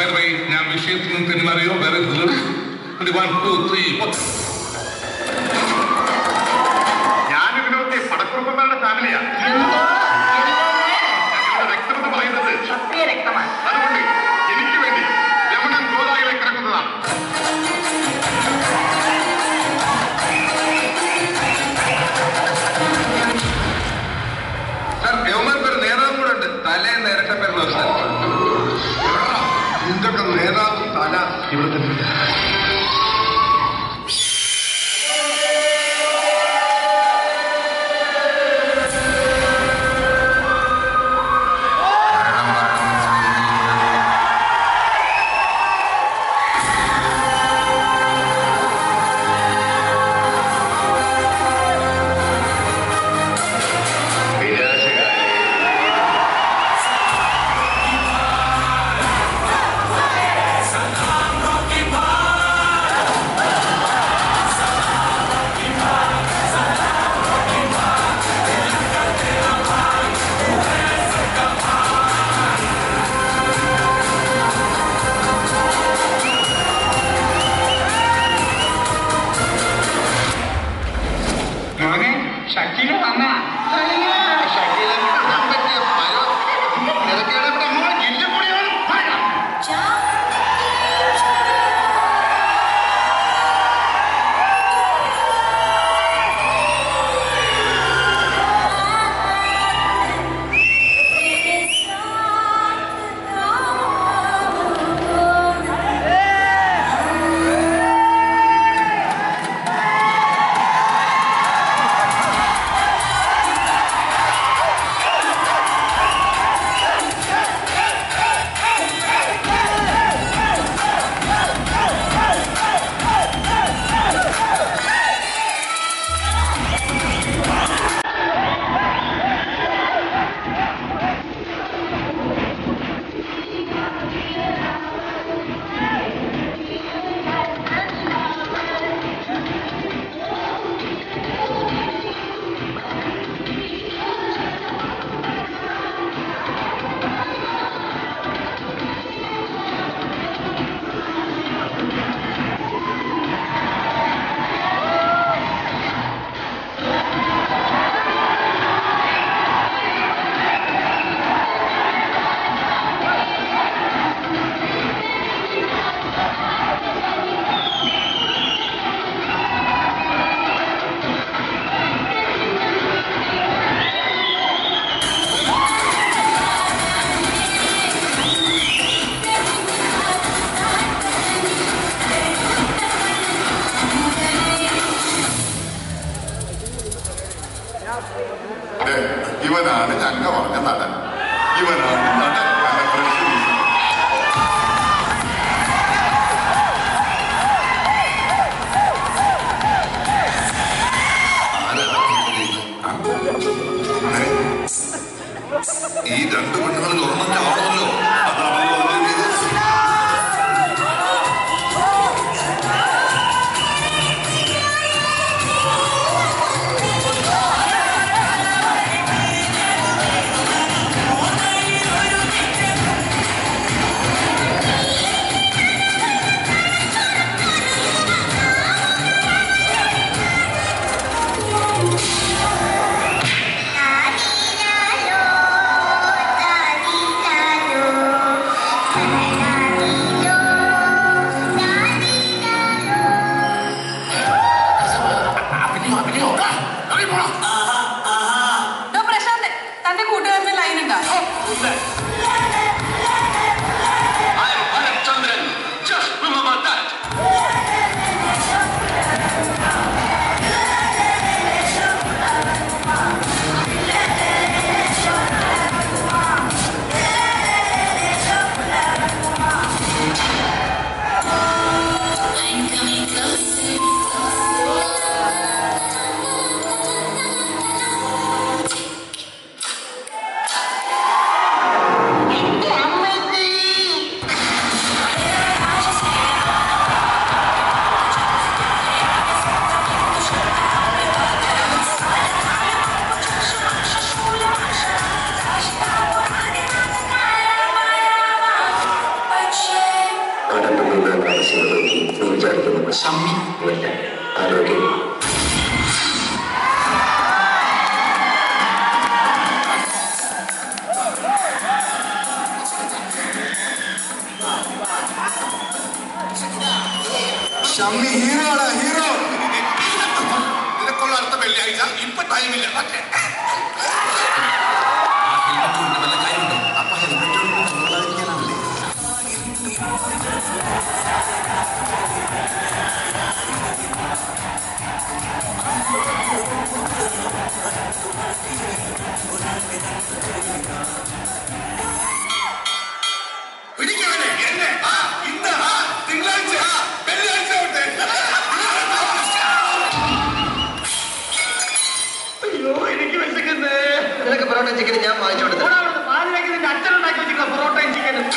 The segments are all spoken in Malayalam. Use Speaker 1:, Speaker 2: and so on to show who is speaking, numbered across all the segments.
Speaker 1: ബൈ ഞാൻ വിഷയത്തിൽ നിന്ന് തെന്മാറിയോ വേറെ വൺ ടു ത്രീ
Speaker 2: ഞാൻ ഇതിനൊക്കെ പടക്കുറുപ്പന്മാരുടെ ഫാമിലിയാ ഞങ്ങളുടെ രക്തമെന്ന് പറയുന്നത്
Speaker 3: ക്ഷത്രിയ രക്തമാണ്
Speaker 2: അതുകൊണ്ട് എനിക്ക് വേണ്ടി രമണൻ ഗോദായിലെ കിടക്കുന്നതാണ്
Speaker 1: സാർ യവന്മാർക്ക് ഒരു നേതാവും കൂടെ ഉണ്ട് തലേ നേരത്തെ പെരുന്നോ സാർ
Speaker 2: നിന്റൊക്കെ നേതാവ് തല ഇവിടെ തന്നെ
Speaker 4: Viനാശകാലേ
Speaker 3: ഷമ്മി വല്ല ആരോഗ്യമാണ്
Speaker 4: ഷമ്മി ഹീറോ ആണ് ഹീറോ
Speaker 2: നിനക്കുള്ള അടുത്ത വെള്ളിയാഴ്ച ഇപ്പൊ ടൈമില്ല പക്ഷേ പിടിക്കവനെ എന്നെ ആ ഇന്ന് ആ തിങ്കളാഴ്ച ആ വെള്ളിയാഴ്ച തൊട്ട്
Speaker 5: അയ്യോ എനിക്ക് വിശക്കുന്നേ
Speaker 3: നിനക്ക് പൊറോട്ട ചിക്കൻ ഞാൻ വാങ്ങിച്ചു കൊടുത്തത്
Speaker 5: പാലിലേക്ക് നിന്റെ അച്ഛനുണ്ടാക്കി വെച്ചിരിക്കുന്ന പൊറോട്ടയും ചിക്കനും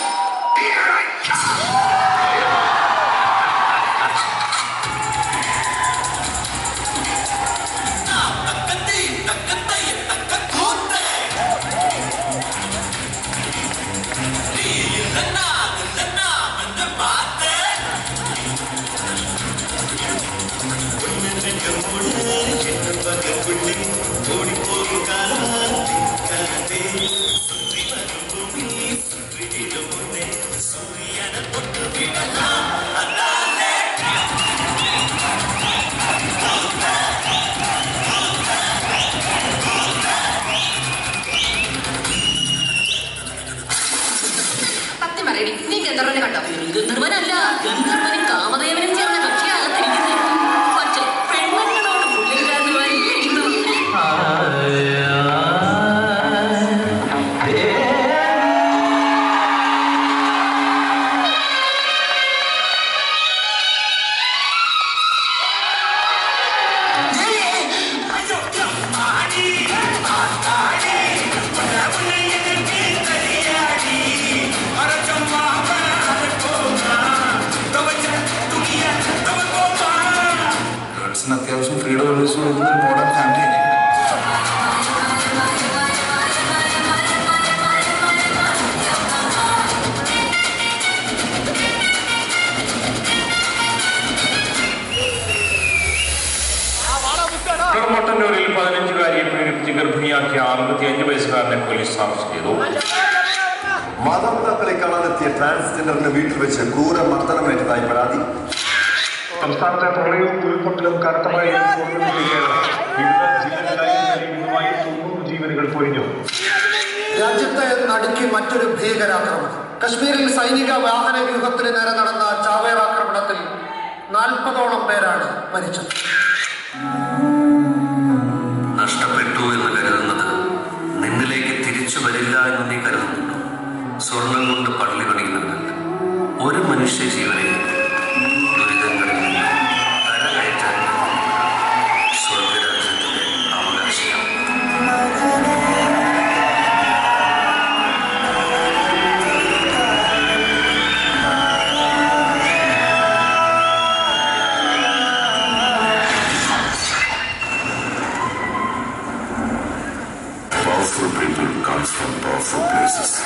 Speaker 6: സത്യം പറയടി നീ ഗന്ധർവനെ കണ്ടോ ഗന്ധർവനല്ല ഗന്ധർവനും കാമദേവനും ചേർന്ന കക്ഷിയാകത്തിരിക്കുന്നത് പക്ഷേ പെണ്ണുങ്ങളോട് പുള്ളിക്കാരനുമായി ഇരിക്കുന്നു
Speaker 4: ഗേൾസിന് അത്യാവശ്യം ഫ്രീഡം ഉള്ള മോഡേൺ ഫാമിലി
Speaker 1: കടമട്ടന്നൂരിൽ പതിനഞ്ചുകാരിയെ പീഡിപ്പിച്ച് ഗർഭിണിയാക്കിയ അറുപത്തിയഞ്ച് വയസ്സുകാരനെ പോലീസ് അറസ്റ്റ് ചെയ്തു
Speaker 7: മാതാപിതാക്കളെ കാണാനെത്തിയ ട്രാൻസ്ജെൻഡറിന് വീട്ടിൽ വെച്ച് ക്രൂര മർദ്ദനമേറ്റതായി പരാതി
Speaker 1: സംസ്ഥാനത്തെ പ്രളയവും ഉരുൾപൊട്ടലും കനത്തമായി അനുഭവപ്പെട്ടുകൊണ്ടിരിക്കുകയാണ്. വിവിധ ജില്ലകളിലായി ഇന്നലെ ഇന്നുമായി തൊണ്ണൂറ് ജീവനുകൾ പൊലിഞ്ഞു
Speaker 8: രാജ്യത്തെ നടുക്കി മറ്റൊരു ഭീകരാക്രമണം കശ്മീരിൽ സൈനിക വാഹന വ്യൂഹത്തിന് നേരെ നടന്ന ചാവേർ ആക്രമണത്തിൽ നാൽപ്പതോളം പേരാണ് മരിച്ചത്
Speaker 9: നഷ്ടപ്പെട്ടു എന്ന് കരുതുന്നത് നിന്നിലേക്ക് തിരിച്ചു വരില്ല എന്ന് നീ കരുതുന്നുണ്ടോ സ്വർണം കൊണ്ട് പള്ളി പണിയുന്നവരല്ല ഒരു മനുഷ്യ ജീവനെ ദുരിതങ്ങളിൽ നിന്ന് കരകയറ്റാൻ സ്വർഗരാജ്യത്തിന്റെ അവകാശിയാണ്
Speaker 7: Powerful people comes from powerful places.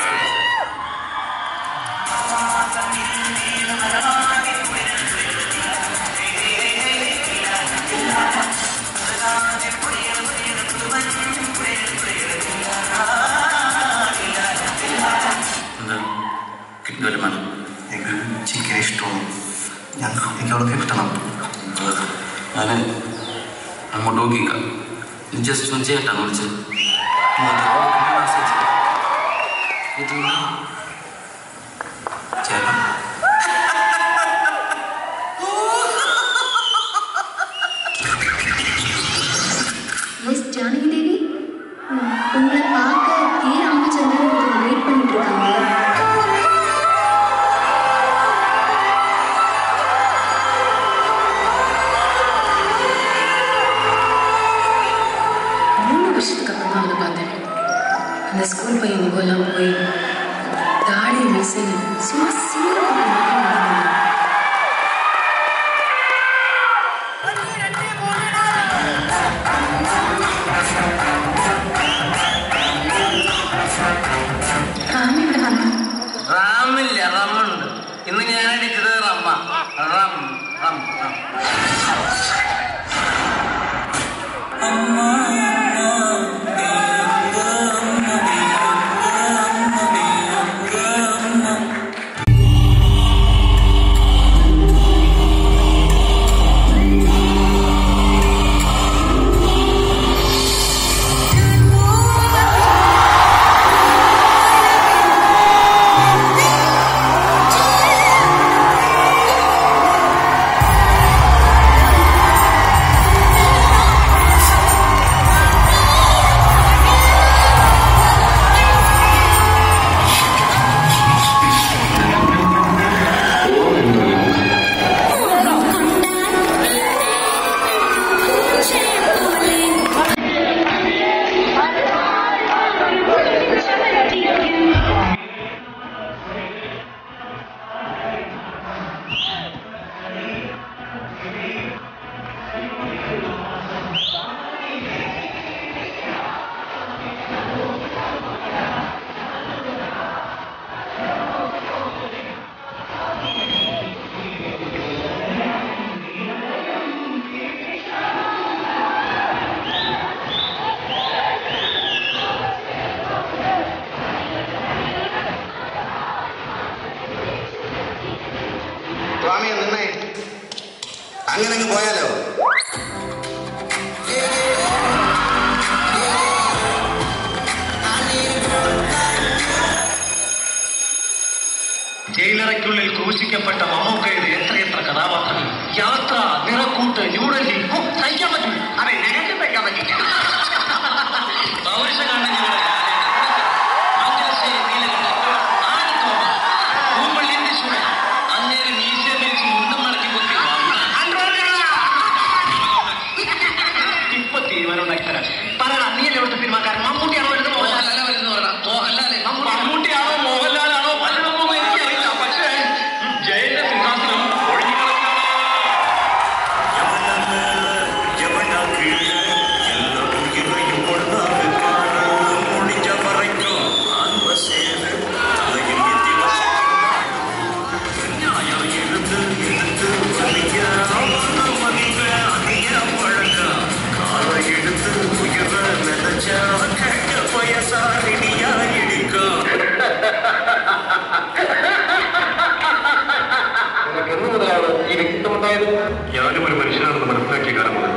Speaker 9: Kidney വരുമാനം എനിക്ക് ചിക്കൻ ഇഷ്ടമാണ് ഞങ്ങൾക്ക് എനിക്ക് അവൾക്ക് കിട്ടണം ഞാൻ അങ്ങോട്ട് നോക്കിക്കാം ജസ്റ്റ് ഒന്ന് ചേട്ടാണ് വിളിച്ചത് ചേട്ടൻ
Speaker 10: மிஸ் ஜானகி தேவி ம், உங்களை பார்க்க கே ராமச்சந்திரன் ஒருத்தர் வெயிட் பண்ணிட்டு இருக்காங்க
Speaker 6: மூணு வருஷத்துக்கு அப்புறம் தான் அவனை பார்த்தேன் அந்த ஸ்கூல் பையன் முகம்லாம் போய் தாடி மீசை சும்மா சீரா റാമി ഇവിടെ വന്നു
Speaker 3: റമ്മില്ല റമ്മുണ്ട് ഇന്ന് ഞാൻ അടിച്ചത് റമ്മ റം
Speaker 2: സ്വാമി നിന്നേ അങ്ങനെ അങ്ങ് പോയാലോ
Speaker 5: ജയിലറയ്ക്കുള്ളിൽ ക്രൂശിക്കപ്പെട്ട മമ്മൂക്കയുടെ എത്രയെത്ര കഥാപാത്രങ്ങൾ യാത്ര നിറക്കൂട്ട് ന്യൂഡൽഹി ഓ, സഹിക്കാൻ പറ്റില്ല അതെ ഞങ്ങൾക്ക് സഹിക്കാൻ പറ്റില്ല പൗരുഷകാണ്ഡങ്ങളുടെ മംഗലശ്ശേരി നീലകണ്ഠൻ, ആനത്തോമ, പൂമ്പള്ളിന്റെ ശൂരൻ, അങ്ങേര് മീശ പിരിച്ച് മുണ്ടും മടക്കി കുത്തി ഇപ്പൊ തീരുമാനം ഉണ്ടാക്കിത്തരാം പറയണ നീയല്ലേ ഇവിടുത്തെ സിനിമാക്കാരൻ മമ്മൂട്ടിയാണോ വരുന്നത് മോഹൻലാലോ വരുന്നത് മോഹൻലാലേ മമ്മൂട്ടിയാണോ മോഹൻലാലാണോ പലതൊന്നും എനിക്കറിയില്ല പക്ഷേ ജയന്റെ സിംഹാസനം ഒഴിഞ്ഞു
Speaker 1: ഞാനും ഒരു മനുഷ്യനാണെന്ന് മനസ്സിലാക്കിയ കാലം മുതൽ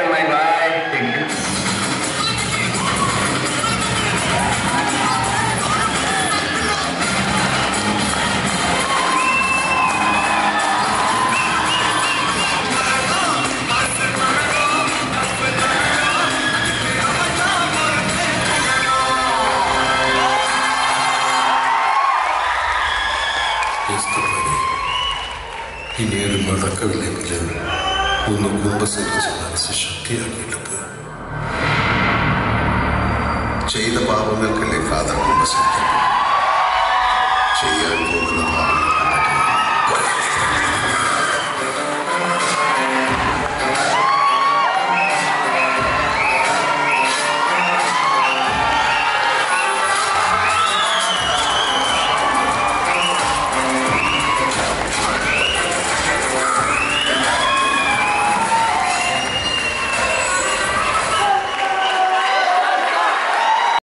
Speaker 7: ക്രിസ്തുവിനെ ഇനിയൊരു നടക്കമില്ലെങ്കിൽ ഒന്ന് കുമ്പസരിച്ച് മനസ്സ് ശക്തിയാക്കിയിട്ടത്
Speaker 2: ചെയ്ത പാപങ്ങൾക്കല്ലേ ഫാദർ കുമ്പസിക്കും ചെയ്യാൻ പോകുന്ന